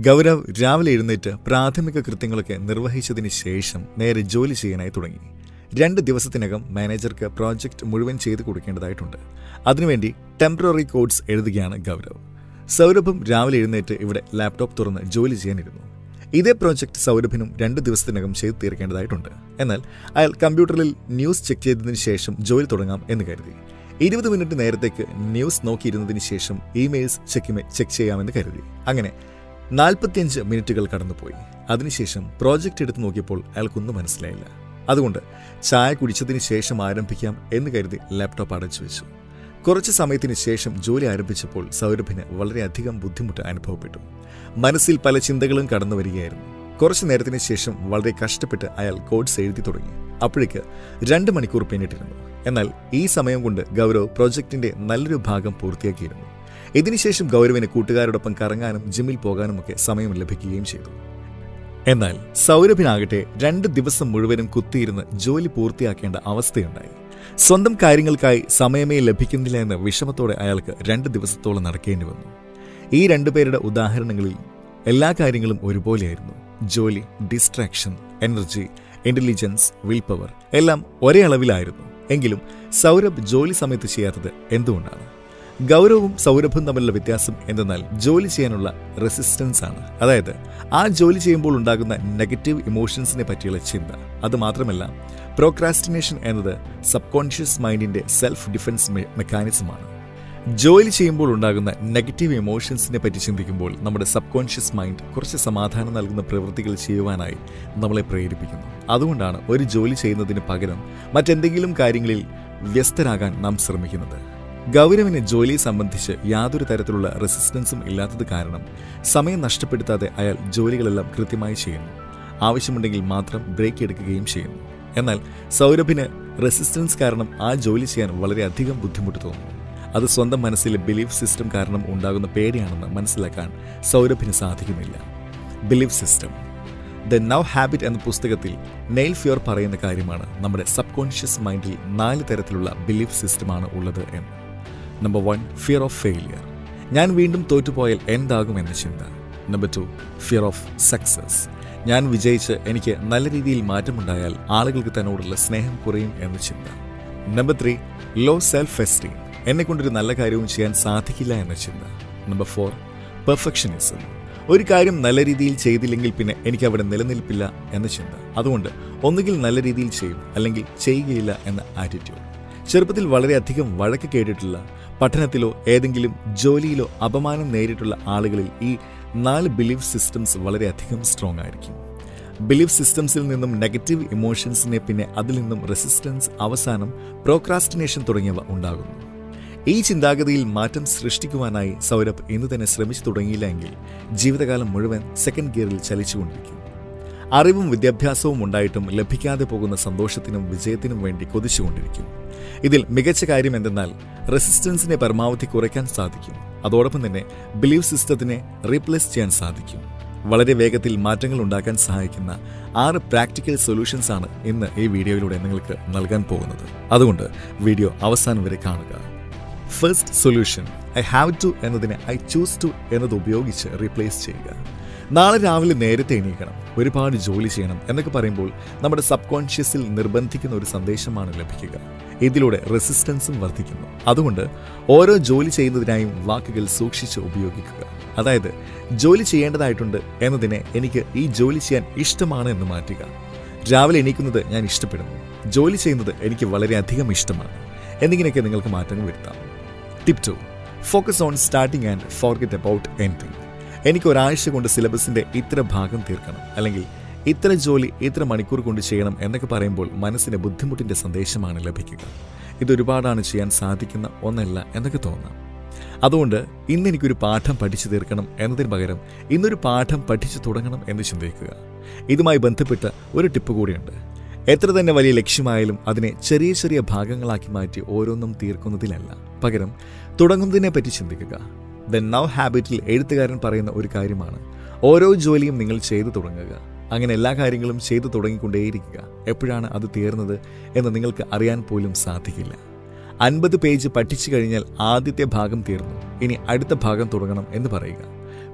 ഗൗരവ് രാവിലെ എഴുന്നേറ്റ് പ്രാഥമിക കൃത്യങ്ങളൊക്കെ നിർവഹിച്ചതിന് ശേഷം നേരെ ജോലി ചെയ്യാനായി തുടങ്ങി രണ്ട് ദിവസത്തിനകം മാനേജർക്ക് പ്രോജക്റ്റ് മുഴുവൻ ചെയ്തു കൊടുക്കേണ്ടതായിട്ടുണ്ട് അതിനുവേണ്ടി ടെമ്പററി കോഡ്സ് എഴുതുകയാണ് ഗൗരവ് സൗരഭും രാവിലെ എഴുന്നേറ്റ് ഇവിടെ ലാപ്ടോപ്പ് തുറന്ന് ജോലി ചെയ്യാനിരുന്നു ഇതേ പ്രോജക്റ്റ് സൗരഭിനും രണ്ട് ദിവസത്തിനകം ചെയ്തു തീർക്കേണ്ടതായിട്ടുണ്ട് എന്നാൽ അയാൾ കമ്പ്യൂട്ടറിൽ ന്യൂസ് ചെക്ക് ചെയ്തതിന് ശേഷം ജോലി തുടങ്ങാം എന്ന് കരുതി ഇരുപത് മിനിറ്റ് നേരത്തേക്ക് ന്യൂസ് നോക്കിയിരുന്നതിന് ശേഷം ഇമെയിൽസ് ചെക്ക് ചെക്ക് ചെയ്യാമെന്ന് കരുതി അങ്ങനെ നാൽപ്പത്തിയഞ്ച് മിനിറ്റുകൾ കടന്നുപോയി അതിനുശേഷം പ്രോജക്റ്റ് എടുത്ത് നോക്കിയപ്പോൾ അയാൾക്കൊന്നും മനസ്സിലായില്ല അതുകൊണ്ട് ചായ കുടിച്ചതിന് ശേഷം ആരംഭിക്കാം എന്ന് കരുതി ലാപ്ടോപ്പ് അടച്ചു വെച്ചു കുറച്ച് സമയത്തിന് ശേഷം ജോലി ആരംഭിച്ചപ്പോൾ സൗരഭിന് വളരെയധികം ബുദ്ധിമുട്ട് അനുഭവപ്പെട്ടു മനസ്സിൽ പല ചിന്തകളും കടന്നു വരികയായിരുന്നു കുറച്ചു നേരത്തിന് ശേഷം വളരെ കഷ്ടപ്പെട്ട് അയാൾ കോഡ്സ് എഴുതി തുടങ്ങി അപ്പോഴേക്ക് രണ്ട് മണിക്കൂർ പിന്നിട്ടിരുന്നു എന്നാൽ ഈ സമയം കൊണ്ട് ഗൗരവ് പ്രോജക്റ്റിന്റെ നല്ലൊരു ഭാഗം പൂർത്തിയാക്കിയിരുന്നു ഇതിനുശേഷം ഗൗരവിന് കൂട്ടുകാരോടൊപ്പം കറങ്ങാനും ജിമ്മിൽ പോകാനുമൊക്കെ സമയം ലഭിക്കുകയും ചെയ്തു എന്നാൽ സൗരഭിനാകട്ടെ രണ്ട് ദിവസം മുഴുവനും കുത്തിയിരുന്ന് ജോലി പൂർത്തിയാക്കേണ്ട അവസ്ഥയുണ്ടായി സ്വന്തം കാര്യങ്ങൾക്കായി സമയമേ ലഭിക്കുന്നില്ല എന്ന വിഷമത്തോടെ അയാൾക്ക് രണ്ട് ദിവസത്തോളം നടക്കേണ്ടി വന്നു ഈ രണ്ടുപേരുടെ ഉദാഹരണങ്ങളിൽ എല്ലാ കാര്യങ്ങളും ഒരുപോലെയായിരുന്നു ജോലി distraction energy intelligence will power എല്ലാം ഒരേ അളവിലായിരുന്നു എങ്കിലും സൗരഭ് ജോലി സമയത്ത് ചെയ്യാത്തത് എന്തുകൊണ്ടാണ് ഗൗരവും സൗരഭും തമ്മിലുള്ള വ്യത്യാസം എന്തെന്നാൽ ജോലി ചെയ്യാനുള്ള റെസിസ്റ്റൻസ് ആണ് അതായത് ആ ജോലി ചെയ്യുമ്പോൾ ഉണ്ടാകുന്ന നെഗറ്റീവ് ഇമോഷൻസിനെ പറ്റിയുള്ള ചിന്ത അത് മാത്രമല്ല പ്രോക്രാസ്റ്റിനേഷൻ എന്നത് സബ് കോൺഷ്യസ് മൈൻഡിന്റെ സെൽഫ് ഡിഫൻസ് മെക്കാനിസമാണ് ജോലി ചെയ്യുമ്പോൾ ഉണ്ടാകുന്ന നെഗറ്റീവ് ഇമോഷൻസിനെ പറ്റി ചിന്തിക്കുമ്പോൾ നമ്മുടെ സബ് കോൺഷ്യസ് മൈൻഡ് കുറച്ച് സമാധാനം നൽകുന്ന പ്രവൃത്തികൾ ചെയ്യുവാനായി നമ്മളെ പ്രേരിപ്പിക്കുന്നു അതുകൊണ്ടാണ് ഒരു ജോലി ചെയ്യുന്നതിന് പകരം മറ്റെന്തെങ്കിലും കാര്യങ്ങളിൽ വ്യസ്തരാകാൻ നാം ശ്രമിക്കുന്നത് ഗൗരവിന് ജോലിയെ സംബന്ധിച്ച് യാതൊരു തരത്തിലുള്ള റെസിസ്റ്റൻസും ഇല്ലാത്തത് കാരണം സമയം നഷ്ടപ്പെടുത്താതെ അയാൾ ജോലികളെല്ലാം കൃത്യമായി ചെയ്യുന്നു ആവശ്യമുണ്ടെങ്കിൽ മാത്രം ബ്രേക്ക് എടുക്കുകയും ചെയ്യുന്നു എന്നാൽ സൗരഭിന് റെസിസ്റ്റൻസ് കാരണം ആ ജോലി ചെയ്യാൻ വളരെയധികം ബുദ്ധിമുട്ട് തോന്നുന്നു അത് സ്വന്തം മനസ്സിലെ ബിലീഫ് സിസ്റ്റം കാരണം ഉണ്ടാകുന്ന പേടിയാണെന്ന് മനസ്സിലാക്കാൻ സൗരഭിന് സാധിക്കുന്നില്ല belief system the now habit എന്ന പുസ്തകത്തിൽ നെയിൽ ഫ്യോർ പറയുന്ന കാര്യമാണ് നമ്മുടെ സബ് കോൺഷ്യസ് മൈൻഡിൽ നാല് തരത്തിലുള്ള ബിലീഫ് സിസ്റ്റമാണ് ഉള്ളത് എന്ന് number one fear of failure ഞാൻ വീണ്ടും തോറ്റുപോയാൽ എന്താകും എന്ന ചിന്ത number two fear of success ഞാൻ വിജയിച്ച് എനിക്ക് നല്ല രീതിയിൽ മാറ്റമുണ്ടായാൽ ആളുകൾക്ക് തന്നോടുള്ള സ്നേഹം കുറയും എന്ന ചിന്ത number three low self esteem എന്നെ കൊണ്ടൊരു നല്ല കാര്യവും ചെയ്യാൻ സാധിക്കില്ല എന്ന ചിന്ത നമ്പർ ഫോർ പെർഫെക്ഷനിസം ഒരു കാര്യം നല്ല രീതിയിൽ ചെയ്തില്ലെങ്കിൽ പിന്നെ എനിക്ക് അവിടെ നിലനിൽപ്പില്ല എന്ന ചിന്ത അതുകൊണ്ട് ഒന്നുകിൽ നല്ല രീതിയിൽ ചെയ്യും അല്ലെങ്കിൽ ചെയ്യുകയില്ല എന്ന ആറ്റിറ്റ്യൂഡ് ചെറുപ്പത്തിൽ വളരെയധികം വഴക്ക് കേട്ടിട്ടുള്ള പഠനത്തിലോ ഏതെങ്കിലും ജോലിയിലോ അപമാനം നേരിട്ടുള്ള ആളുകളിൽ ഈ നാല് ബിലീഫ് സിസ്റ്റംസ് വളരെയധികം സ്ട്രോങ് ആയിരിക്കും ബിലീഫ് സിസ്റ്റംസിൽ നിന്നും നെഗറ്റീവ് ഇമോഷൻസിനെ പിന്നെ അതിൽ നിന്നും റെസിസ്റ്റൻസ് അവസാനം പ്രോക്രാസ്റ്റിനേഷൻ തുടങ്ങിയവ ഉണ്ടാകുന്നു ഈ ചിന്താഗതിയിൽ മാറ്റം സൃഷ്ടിക്കുവാനായി സൗരഭ് ഇന്ന് തന്നെ ശ്രമിച്ചു തുടങ്ങിയില്ല എങ്കിൽ ജീവിതകാലം മുഴുവൻ സെക്കൻഡ് ഗിയറിൽ ചലിച്ചുകൊണ്ടിരിക്കും അറിവും വിദ്യാഭ്യാസവും ഉണ്ടായിട്ടും ലഭിക്കാതെ പോകുന്ന സന്തോഷത്തിനും വിജയത്തിനും വേണ്ടി കൊതിച്ചുകൊണ്ടിരിക്കും ഇതിൽ മികച്ച കാര്യം എന്തെന്നാൽ റെസിസ്റ്റൻസിനെ പരമാവധി കുറയ്ക്കാൻ സാധിക്കും അതോടൊപ്പം തന്നെ ബിലീഫ് സിസ്റ്റത്തിനെ റീപ്ലേസ് ചെയ്യാൻ സാധിക്കും വളരെ വേഗത്തിൽ മാറ്റങ്ങൾ ഉണ്ടാക്കാൻ സഹായിക്കുന്ന ആറ് പ്രാക്ടിക്കൽ സൊല്യൂഷൻസ് ആണ് ഇന്ന് ഈ വീഡിയോയിലൂടെ നിങ്ങൾക്ക് നൽകാൻ പോകുന്നത് അതുകൊണ്ട് വീഡിയോ അവസാനം വരെ കാണുക first solution I have to എന്നതിനെ ഐ ചൂസ് ടു എന്നത് ഉപയോഗിച്ച് റീപ്ലേസ് ചെയ്യുക നാളെ രാവിലെ നേരത്തെ എണീക്കണം ഒരുപാട് ജോലി ചെയ്യണം എന്നൊക്കെ പറയുമ്പോൾ നമ്മുടെ സബ് കോൺഷ്യസിൽ നിർബന്ധിക്കുന്ന ഒരു സന്ദേശമാണ് ലഭിക്കുക ഇതിലൂടെ റെസിസ്റ്റൻസും വർദ്ധിക്കുന്നു അതുകൊണ്ട് ഓരോ ജോലി ചെയ്യുന്നതിനായും വാക്കുകൾ സൂക്ഷിച്ച് ഉപയോഗിക്കുക അതായത് ജോലി ചെയ്യേണ്ടതായിട്ടുണ്ട് എന്നതിനെ എനിക്ക് ഈ ജോലി ചെയ്യാൻ ഇഷ്ടമാണ് എന്ന് മാറ്റുക രാവിലെ എണീക്കുന്നത് ഞാൻ ഇഷ്ടപ്പെടുന്നു ജോലി ചെയ്യുന്നത് എനിക്ക് വളരെയധികം ഇഷ്ടമാണ് എന്നിങ്ങനെയൊക്കെ നിങ്ങൾക്ക് മാറ്റങ്ങൾ വരുത്താം tip to focus on starting and forget about anything എനിക്ക് ഒരാഴ്ച കൊണ്ട് സിലബസിന്റെ ഇത്ര ഭാഗം തീർക്കണം അല്ലെങ്കിൽ ഇത്ര ജോലി ഇത്ര മണിക്കൂർ കൊണ്ട് ചെയ്യണം എന്നൊക്കെ പറയുമ്പോൾ മനസ്സിന് ബുദ്ധിമുട്ടിന്റെ സന്ദേശമാണ് ലഭിക്കുക ഇതൊരുപാടാണ് ചെയ്യാൻ സാധിക്കുന്ന ഒന്നല്ല എന്നൊക്കെ തോന്നാം അതുകൊണ്ട് ഇന്ന് എനിക്കൊരു പാഠം പഠിച്ചു തീർക്കണം എന്നതിന് പകരം ഇന്നൊരു പാഠം പഠിച്ചു തുടങ്ങണം എന്ന് ചിന്തിക്കുക ഇതുമായി ബന്ധപ്പെട്ട ഒരു ടിപ്പ് കൂടിയുണ്ട് എത്ര തന്നെ വലിയ ലക്ഷ്യമായാലും അതിനെ ചെറിയ ചെറിയ ഭാഗങ്ങളാക്കി മാറ്റി ഓരോന്നും തീർക്കുന്നതിലല്ല പകരം തുടങ്ങുന്നതിനെ പറ്റി ചിന്തിക്കുക ദ നൗ ഹാബിറ്റിൽ എഴുത്തുകാരൻ പറയുന്ന ഒരു കാര്യമാണ് ഓരോ ജോലിയും നിങ്ങൾ ചെയ്തു തുടങ്ങുക അങ്ങനെ എല്ലാ കാര്യങ്ങളും ചെയ്തു തുടങ്ങിക്കൊണ്ടേയിരിക്കുക എപ്പോഴാണ് അത് തീർന്നത് എന്ന് നിങ്ങൾക്ക് അറിയാൻ പോലും സാധിക്കില്ല അൻപത് പേജ് പഠിച്ചു കഴിഞ്ഞാൽ ആദ്യത്തെ ഭാഗം തീർന്നു ഇനി അടുത്ത ഭാഗം തുടങ്ങണം എന്ന് പറയുക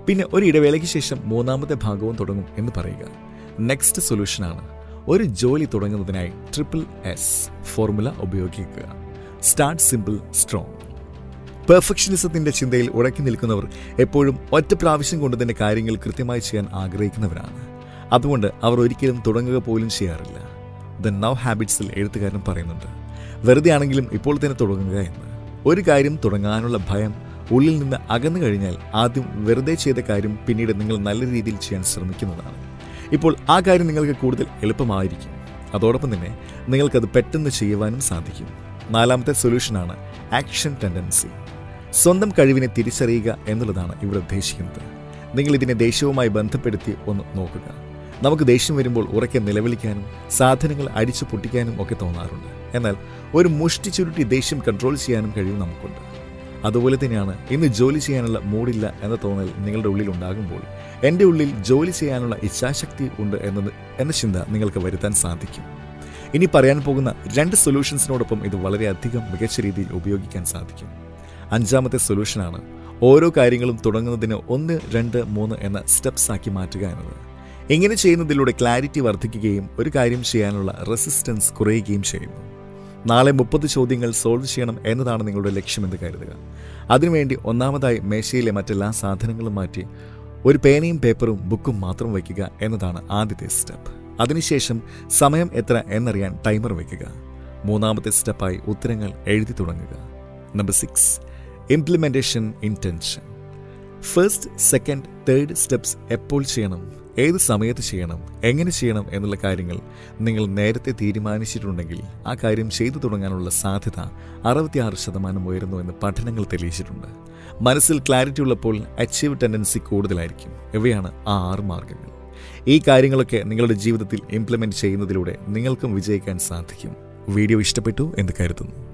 പിന്നെ ഒരു ഇടവേളയ്ക്ക് ശേഷം മൂന്നാമത്തെ ഭാഗവും തുടങ്ങും എന്ന് പറയുക നെക്സ്റ്റ് സൊല്യൂഷനാണ് ഒരു ജോലി തുടങ്ങുന്നതിനായി ട്രിപ്പിൾ എസ് ഫോർമുല ഉപയോഗിക്കുക സ്റ്റാർട്ട് സിമ്പിൾ സ്ട്രോങ് പെർഫെക്ഷനിസത്തിന്റെ ചിന്തയിൽ ഉടക്കി നിൽക്കുന്നവർ എപ്പോഴും ഒറ്റ പ്രാവശ്യം കൊണ്ട് തന്നെ കാര്യങ്ങൾ കൃത്യമായി ചെയ്യാൻ ആഗ്രഹിക്കുന്നവരാണ് അതുകൊണ്ട് അവർ ഒരിക്കലും തുടങ്ങുക പോലും ചെയ്യാറില്ല ദ നൗ ഹാബിറ്റ്സിൽ എഴുത്തുകാരൻ പറയുന്നുണ്ട് വെറുതെ ആണെങ്കിലും ഇപ്പോൾ തന്നെ തുടങ്ങുക എന്ന് ഒരു കാര്യം തുടങ്ങാനുള്ള ഭയം ഉള്ളിൽ നിന്ന് അകന്നു കഴിഞ്ഞാൽ ആദ്യം വെറുതെ ചെയ്ത കാര്യം പിന്നീട് നിങ്ങൾ നല്ല രീതിയിൽ ചെയ്യാൻ ശ്രമിക്കുന്നതാണ് ഇപ്പോൾ ആ കാര്യം നിങ്ങൾക്ക് കൂടുതൽ എളുപ്പമായിരിക്കും അതോടൊപ്പം തന്നെ നിങ്ങൾക്കത് പെട്ടെന്ന് ചെയ്യുവാനും സാധിക്കും നാലാമത്തെ സൊല്യൂഷനാണ് ആക്ഷൻ ടെൻഡൻസി സ്വന്തം കഴിവിനെ തിരിച്ചറിയുക എന്നുള്ളതാണ് ഇവിടെ ഉദ്ദേശിക്കുന്നത് നിങ്ങൾ ഇതിനെ ദേഷ്യവുമായി ബന്ധപ്പെടുത്തി ഒന്ന് നോക്കുക നമുക്ക് ദേഷ്യം വരുമ്പോൾ ഉറക്കെ നിലവിളിക്കാനും സാധനങ്ങൾ അടിച്ചു പൊട്ടിക്കാനും ഒക്കെ തോന്നാറുണ്ട് എന്നാൽ ഒരു മുഷ്ടി ചുരുട്ടി ദേഷ്യം കൺട്രോൾ ചെയ്യാനും കഴിയും നമുക്കുണ്ട് അതുപോലെ തന്നെയാണ് ഇന്ന് ജോലി ചെയ്യാനുള്ള മൂഡില്ല എന്ന തോന്നൽ നിങ്ങളുടെ ഉള്ളിൽ ഉണ്ടാകുമ്പോൾ എൻ്റെ ഉള്ളിൽ ജോലി ചെയ്യാനുള്ള ഇച്ഛാശക്തി ഉണ്ട് എന്നത് എന്ന ചിന്ത നിങ്ങൾക്ക് വരുത്താൻ സാധിക്കും ഇനി പറയാൻ പോകുന്ന രണ്ട് സൊല്യൂഷൻസിനോടൊപ്പം ഇത് വളരെയധികം മികച്ച രീതിയിൽ ഉപയോഗിക്കാൻ സാധിക്കും അഞ്ചാമത്തെ സൊല്യൂഷനാണ് ഓരോ കാര്യങ്ങളും തുടങ്ങുന്നതിന് ഒന്ന് രണ്ട് മൂന്ന് എന്ന സ്റ്റെപ്സ് ആക്കി മാറ്റുക എന്നത് ഇങ്ങനെ ചെയ്യുന്നതിലൂടെ ക്ലാരിറ്റി വർദ്ധിക്കുകയും ഒരു കാര്യം ചെയ്യാനുള്ള റെസിസ്റ്റൻസ് കുറയുകയും ചെയ്യുന്നു നാളെ മുപ്പത് ചോദ്യങ്ങൾ സോൾവ് ചെയ്യണം എന്നതാണ് നിങ്ങളുടെ ലക്ഷ്യമെന്ന് കരുതുക അതിനുവേണ്ടി ഒന്നാമതായി മേശയിലെ മറ്റെല്ലാ സാധനങ്ങളും മാറ്റി ഒരു പേനയും പേപ്പറും ബുക്കും മാത്രം വയ്ക്കുക എന്നതാണ് ആദ്യത്തെ സ്റ്റെപ്പ് അതിനുശേഷം സമയം എത്ര എന്നറിയാൻ ടൈമർ വയ്ക്കുക മൂന്നാമത്തെ സ്റ്റെപ്പായി ഉത്തരങ്ങൾ എഴുതി തുടങ്ങുക number six implementation intention first second third steps എപ്പോൾ ചെയ്യണം ഏത് സമയത്ത് ചെയ്യണം എങ്ങനെ ചെയ്യണം എന്നുള്ള കാര്യങ്ങൾ നിങ്ങൾ നേരത്തെ തീരുമാനിച്ചിട്ടുണ്ടെങ്കിൽ ആ കാര്യം ചെയ്തു തുടങ്ങാനുള്ള സാധ്യത അറുപത്തിയാറ് ശതമാനം ഉയരുന്നു എന്ന് പഠനങ്ങൾ തെളിയിച്ചിട്ടുണ്ട് മനസ്സിൽ ക്ലാരിറ്റി ഉള്ളപ്പോൾ അച്ചീവ് ടെൻഡൻസി കൂടുതലായിരിക്കും ഇവയാണ് ആ ആറ് മാർഗങ്ങൾ ഈ കാര്യങ്ങളൊക്കെ നിങ്ങളുടെ ജീവിതത്തിൽ ഇംപ്ലിമെൻറ്റ് ചെയ്യുന്നതിലൂടെ നിങ്ങൾക്കും വിജയിക്കാൻ സാധിക്കും വീഡിയോ ഇഷ്ടപ്പെട്ടു എന്ന് കരുതുന്നു